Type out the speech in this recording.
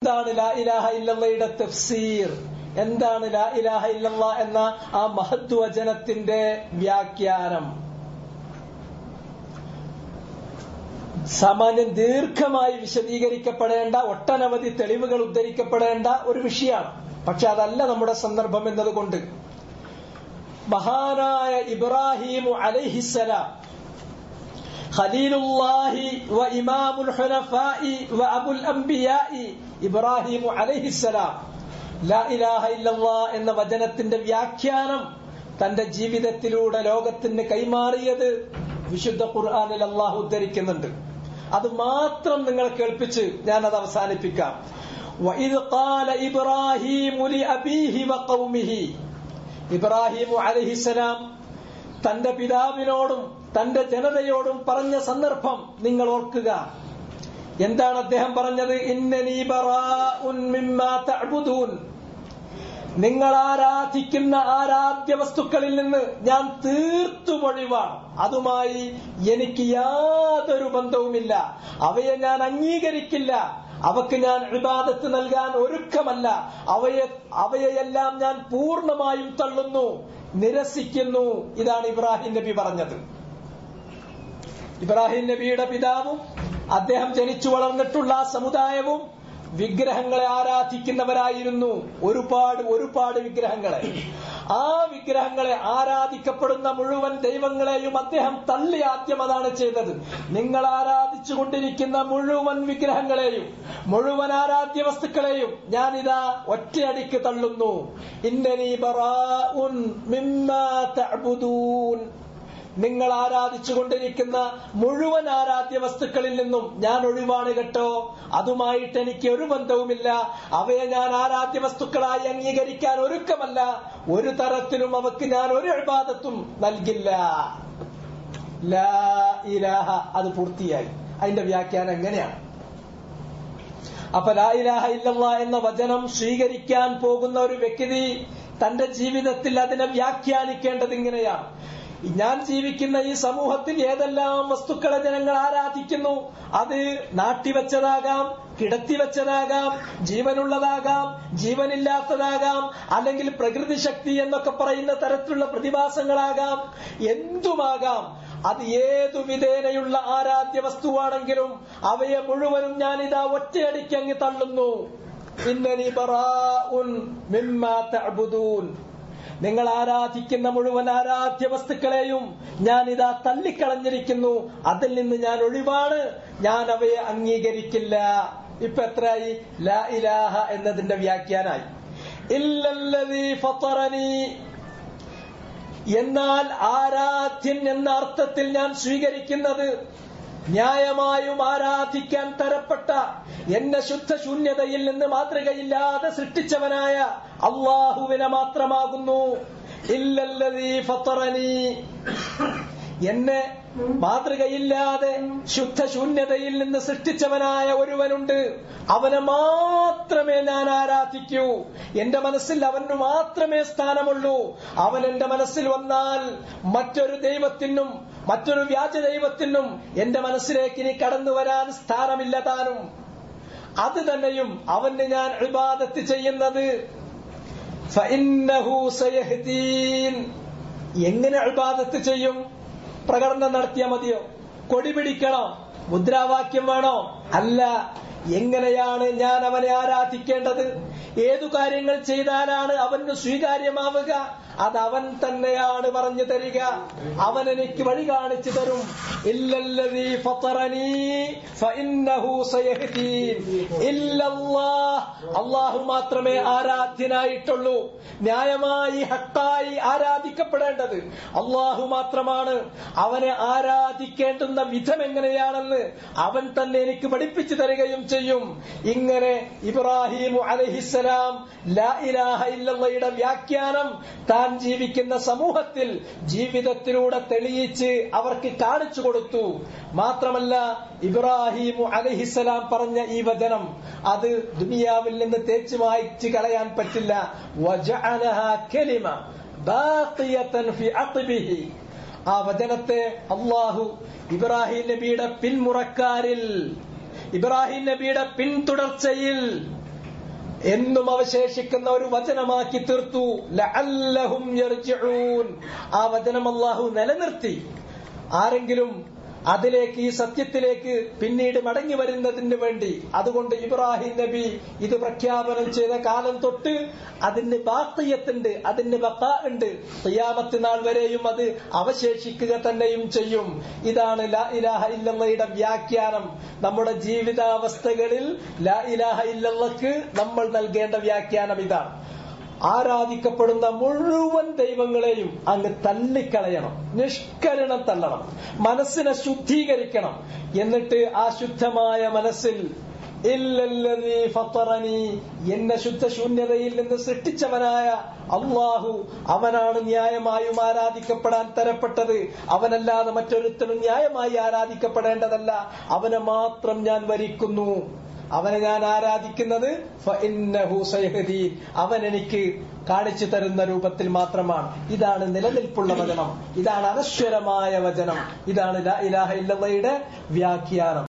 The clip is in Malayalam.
എന്താണ് ലാ ഇലാഹ ഇല്ലല്ലയുടെ തഫ്സീർ എന്താണ് ലാ ഇലാഹ ഇല്ലല്ല എന്ന ആ മഹത്വചനത്തിന്റെ വ്യാഖ്യാനം സാമാന്യം ദീർഘമായി വിശദീകരിക്കപ്പെടേണ്ട ഒട്ടനവധി തെളിവുകൾ ഉദ്ധരിക്കപ്പെടേണ്ട ഒരു വിഷയമാണ് പക്ഷെ അതല്ല നമ്മുടെ സന്ദർഭം എന്നതുകൊണ്ട് മഹാനായ ഇബ്രാഹിം അലൈഹിസലാം ഖലീലുല്ലാഹി വ ഇമാമുൽ ഹുനഫാഇ വ അബുൽ അംബിയാഇ ഇബ്രാഹിം അലൈഹിസലാം ലാ ഇലാഹ ഇല്ലല്ലാ എന്ന വചനത്തിന്റെ വ്യാഖ്യാനം തന്റെ ജീവിതത്തിലൂടെ ലോകത്തിന് കൈമാറിയത് വിശുദ്ധ ഖുർആനിൽ അള്ളാഹു ഉദ്ധരിക്കുന്നുണ്ട് അത് മാത്രം നിങ്ങൾ കേൾപ്പിച്ച് ഞാൻ അത് അവസാനിപ്പിക്കാം وَإِذْ قَالَ إِبْرَاهِيمُ لِأَبِيهِ وَقَوْمِهِ ഇബ്രാഹിം അലഹിസലാം തന്റെ പിതാവിനോടും തന്റെ ജനതയോടും പറഞ്ഞ സന്ദർഭം നിങ്ങൾ ഓർക്കുക എന്താണ് അദ്ദേഹം പറഞ്ഞത് ഇന്നനീ ബറാഉൻ മിമ്മാ തഅ്ബുദൂൻ നിങ്ങൾ ആരാധിക്കുന്ന ആരാധ്യ വസ്തുക്കളിൽ നിന്ന് ഞാൻ തീർത്തും ഒഴിവാണ് അതുമായി എനിക്ക് യാതൊരു ബന്ധവുമില്ല അവയെ ഞാൻ അംഗീകരിക്കില്ല അവക്ക് ഞാൻ ഇബാദത്ത് നൽകാൻ ഒരുക്കമല്ല അവയെ അവയെയെല്ലാം ഞാൻ പൂർണ്ണമായും തള്ളുന്നു നിരസിക്കുന്നു ഇതാണ് ഇബ്രാഹിം നബി പറഞ്ഞത് ഇബ്രാഹിം നബിയുടെ പിതാവും അദ്ദേഹം ജനിച്ചു വളർന്നിട്ടുള്ള ആ സമുദായവും വിഗ്രഹങ്ങളെ ആരാധിക്കുന്നവരായിരുന്നു ഒരുപാട് ഒരുപാട് വിഗ്രഹങ്ങളെ ആ വിഗ്രഹങ്ങളെ ആരാധിക്കപ്പെടുന്ന മുഴുവൻ ദൈവങ്ങളെയും അദ്ദേഹം തള്ളി ആദ്യം അതാണ് ചെയ്തത് നിങ്ങൾ ആരാധിച്ചു കൊണ്ടിരിക്കുന്ന മുഴുവൻ വിഗ്രഹങ്ങളെയും മുഴുവൻ ആരാധ്യ വസ്തുക്കളെയും ഞാനിതാ ഒറ്റയടിക്ക് തള്ളുന്നു ഇന്നനീ ബറാഉൻ മിമ്മാ തഅ്ബുദൂൻ നിങ്ങൾ ആരാധിച്ചു കൊണ്ടിരിക്കുന്ന മുഴുവൻ ആരാധ്യ വസ്തുക്കളിൽ നിന്നും ഞാൻ ഒഴിവാണ് കേട്ടോ അതുമായിട്ട് എനിക്ക് ഒരു ബന്ധവുമില്ല അവയെ ഞാൻ ആരാധ്യ വസ്തുക്കളായി അംഗീകരിക്കാൻ ഒരുക്കമല്ല ഒരു തരത്തിലും അവക്ക് ഞാൻ ഒരു അഴിബാദത്തും നൽകില്ല ലാ ഇലാഹ അത് പൂർത്തിയായി അതിന്റെ വ്യാഖ്യാനം എങ്ങനെയാണ് അപ്പൊ ലാ ഇലാഹ ഇല്ലല്ലാ എന്ന വചനം സ്വീകരിക്കാൻ പോകുന്ന ഒരു വ്യക്തി തന്റെ ജീവിതത്തിൽ അതിനെ വ്യാഖ്യാനിക്കേണ്ടത് ഇങ്ങനെയാണ് ഞാൻ ജീവിക്കുന്ന ഈ സമൂഹത്തിൽ ഏതെല്ലാം വസ്തുക്കളെ ജനങ്ങൾ ആരാധിക്കുന്നു അത് നാട്ടിവെച്ചതാകാം കിടത്തിവെച്ചതാകാം ജീവനുള്ളതാകാം ജീവനില്ലാത്തതാകാം അല്ലെങ്കിൽ പ്രകൃതി ശക്തി എന്നൊക്കെ പറയുന്ന തരത്തിലുള്ള പ്രതിഭാസങ്ങളാകാം എന്തുമാകാം അത് ഏതു വിധേനയുള്ള ആരാധ്യ വസ്തുവാണെങ്കിലും അവയെ മുഴുവനും ഞാനിതാ ഒറ്റയടിക്ക് അങ്ങ് തള്ളുന്നു ഇന്നനി ബറാഉൻ മിമ്മാ തഅ്ബുദൂൻ നിങ്ങൾ ആരാധിക്കുന്ന മുഴുവൻ ആരാധ്യ വസ്തുക്കളെയും ഞാൻ ഇതാ തള്ളിക്കളഞ്ഞിരിക്കുന്നു അതിൽ നിന്ന് ഞാൻ ഒഴിവാണ് ഞാൻ അവയെ അംഗീകരിക്കില്ല ഇപ്പൊ എത്രയായി ലാ ഇലാഹ എന്നതിന്റെ വ്യാഖ്യാനായി ഇല്ലല്ലദീ ഫത്തറനി എന്നാൽ ആരാധ്യൻ എന്ന അർത്ഥത്തിൽ ഞാൻ സ്വീകരിക്കുന്നത് ന്യായമായും ആരാധിക്കാൻ തരപ്പെട്ട എന്നെ ശുദ്ധശൂന്യതയിൽ നിന്ന് മാതൃകയില്ലാതെ സൃഷ്ടിച്ചവനായ അള്ളാഹുവിനെ മാത്രമാകുന്നു ഇല്ലല്ലതീ ഫത്തറനി എന്നെ മാതൃകയില്ലാതെ ശുദ്ധശൂന്യതയിൽ നിന്ന് സൃഷ്ടിച്ചവനായ ഒരുവനുണ്ട് അവനെ മാത്രമേ ഞാൻ ആരാധിക്കൂ എന്റെ മനസ്സിൽ അവന് മാത്രമേ സ്ഥാനമുള്ളൂ അവൻ എന്റെ മനസ്സിൽ വന്നാൽ മറ്റൊരു ദൈവത്തിനും മറ്റൊരു വ്യാജ ദൈവത്തിനും എന്റെ മനസ്സിലേക്ക് ഇനി കടന്നു വരാൻ സ്ഥാനമില്ല താനും അത് തന്നെയും അവന് ഞാൻ ഇബാദത്ത് ചെയ്യുന്നത് ഫഇന്നഹു സയഹ്ദീൻ എങ്ങനെ ഇബാദത്ത് ചെയ്യും പ്രകടനം നടത്തിയാൽ മതിയോ കൊടി പിടിക്കണോ മുദ്രാവാക്യം വേണോ അല്ല എങ്ങനെയാണ് ഞാൻ അവനെ ആരാധിക്കേണ്ടത് ഏതു കാര്യങ്ങൾ ചെയ്താലാണ് അവന് സ്വീകാര്യമാവുക അത് അവൻ തന്നെയാണ് പറഞ്ഞു തരിക അവൻ എനിക്ക് വഴി കാണിച്ചു തരും ഇല്ലല്ലദീ ഫത്തറനീ ഫഇന്നഹു സയഹ്ദീൻ ഇല്ലല്ലാഹ് അല്ലാഹു മാത്രമേ ആരാധ്യനായിട്ടുള്ളൂ ന്യായമായി ഹക്കായി ആരാധിക്കപ്പെടേണ്ടത് അള്ളാഹു മാത്രമാണ് അവനെ ആരാധിക്കേണ്ടുന്ന വിധം എങ്ങനെയാണെന്ന് അവൻ തന്നെ എനിക്ക് പഠിപ്പിച്ചു തരികയും ചെയ്യും ഇങ്ങനെ ഇബ്രാഹിം അലഹിസലാം ലാ ഇലാഹ ഇല്ലയുടെ വ്യാഖ്യാനം താൻ ജീവിക്കുന്ന സമൂഹത്തിൽ ജീവിതത്തിലൂടെ തെളിയിച്ച് അവർക്ക് കാണിച്ചു കൊടുത്തു മാത്രമല്ല ഇബ്രാഹിം അലഹിസലാം പറഞ്ഞ ഈ വചനം അത് ദുനിയാവിൽ നിന്ന് തേച്ചു മായ്ച്ചു കളയാൻ പറ്റില്ല വജഅലഹാ കലിമ ബാഖിയതൻ ഫി അഖ്ബിഹി ആ വചനത്തെ അള്ളാഹു ഇബ്രാഹിം നബിയുടെ പിന്മുറക്കാരിൽ ഇബ്രാഹിം നബിയുടെ പിന്തുടർച്ചയിൽ എന്നും അവശേഷിക്കുന്ന ഒരു വചനമാക്കി തീർത്തു ലഅല്ലഹും യർജിഊൻ ആ വചനം അല്ലാഹു നിലനിർത്തി ആരെങ്കിലും അതിലേക്ക് ഈ സത്യത്തിലേക്ക് പിന്നീട് മടങ്ങി വരുന്നതിന് വേണ്ടി അതുകൊണ്ട് ഇബ്രാഹിം നബി ഇത് പ്രഖ്യാപനം ചെയ്ത കാലം തൊട്ട് അതിന് ബാക്കിയത്തുണ്ട് അതിന് ബക്കാ ഉണ്ട് ഖിയാമത്ത് നാൾ വരെയും അത് അവശേഷിക്കുക തന്നെയും ചെയ്യും ഇതാണ് ലാ ഇലാഹ ഇല്ലല്ലയുടെ വ്യാഖ്യാനം നമ്മുടെ ജീവിതാവസ്ഥകളിൽ ലാ ഇലാഹ ഇല്ലല്ലക്ക് നമ്മൾ നൽകേണ്ട വ്യാഖ്യാനം ഇതാണ് ആരാധിക്കപ്പെടുന്ന മുഴുവൻ ദൈവങ്ങളെയും അങ്ങ് തള്ളിക്കളയണം നിഷ്കരണം തള്ളണം മനസ്സിനെ ശുദ്ധീകരിക്കണം എന്നിട്ട് ആ ശുദ്ധമായ മനസ്സിൽ ഇല്ലല്ലദീ ഫത്തറനി എന്നെ ശുദ്ധശൂന്യതയിൽ നിന്ന് സൃഷ്ടിച്ചവനായ അള്ളാഹു അവനാണ് ന്യായമായും ആരാധിക്കപ്പെടാൻ തരപ്പെട്ടത് അവനല്ലാതെ മറ്റൊരുത്തനും ന്യായമായി ആരാധിക്കപ്പെടേണ്ടതല്ല അവനെ മാത്രം ഞാൻ വരിക്കുന്നു അവനെ ഞാൻ ആരാധിക്കുന്നത് ഫഇന്നഹു സയഹ്ദീൻ. അവൻ എനിക്ക് കാണിച്ചു തരുന്ന രൂപത്തിൽ മാത്രമാണ് ഇതാണ് നിലനിൽപ്പുള്ള വചനം ഇതാണ് അനശ്വരമായ വചനം ഇതാണ് ലാ ഇലാഹ ഇല്ലല്ലയുടെ വ്യാഖ്യാനം